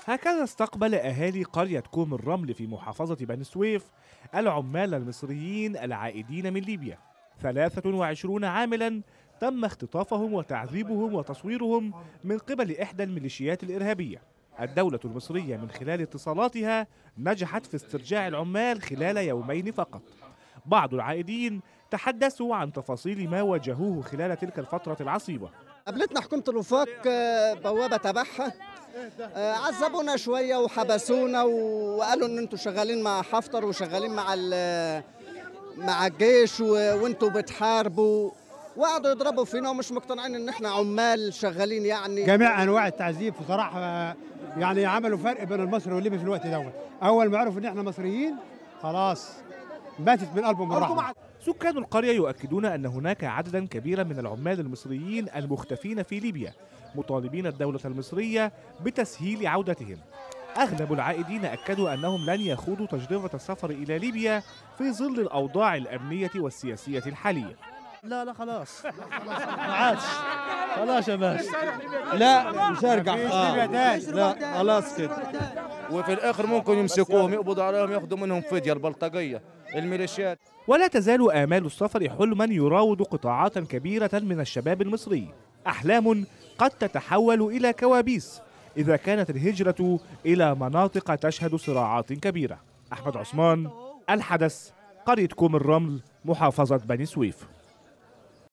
هكذا استقبل أهالي قرية كوم الرمل في محافظة بني سويف العمال المصريين العائدين من ليبيا 23 عاملا تم اختطافهم وتعذيبهم وتصويرهم من قبل إحدى الميليشيات الإرهابية الدولة المصرية من خلال اتصالاتها نجحت في استرجاع العمال خلال يومين فقط بعض العائدين تحدثوا عن تفاصيل ما واجهوه خلال تلك الفترة العصيبة قابلتنا حكومة الوفاق آه، بوابة تبعها آه، عذبونا شوية وحبسونا وقالوا ان انتوا شغالين مع حفتر وشغالين مع ال- مع الجيش و- وانتوا بتحاربوا وقعدوا يضربوا فينا ومش مقتنعين ان احنا عمال شغالين يعني جميع انواع التعذيب بصراحه يعني عملوا فرق بين المصري والليبي في الوقت دوت اول ما عرفوا ان احنا مصريين خلاص ماتت من قلبهم الرحمه سكان القرية يؤكدون أن هناك عددا كبيرا من العمال المصريين المختفين في ليبيا مطالبين الدولة المصرية بتسهيل عودتهم أغلب العائدين أكدوا أنهم لن يخوضوا تجربة السفر إلى ليبيا في ظل الأوضاع الأمنية والسياسية الحالية لا لا خلاص ما عادش خلاص يا باشا لا مش هرجع خالص. لا خلاص كده وفي الاخر ممكن يمسكوهم يقبضوا عليهم ياخذوا منهم فديه البلطجيه الميليشيات ولا تزال آمال السفر حلما يراود قطاعات كبيرة من الشباب المصري أحلام قد تتحول إلى كوابيس إذا كانت الهجرة إلى مناطق تشهد صراعات كبيرة أحمد عثمان الحدث قرية كوم الرمل محافظة بني سويف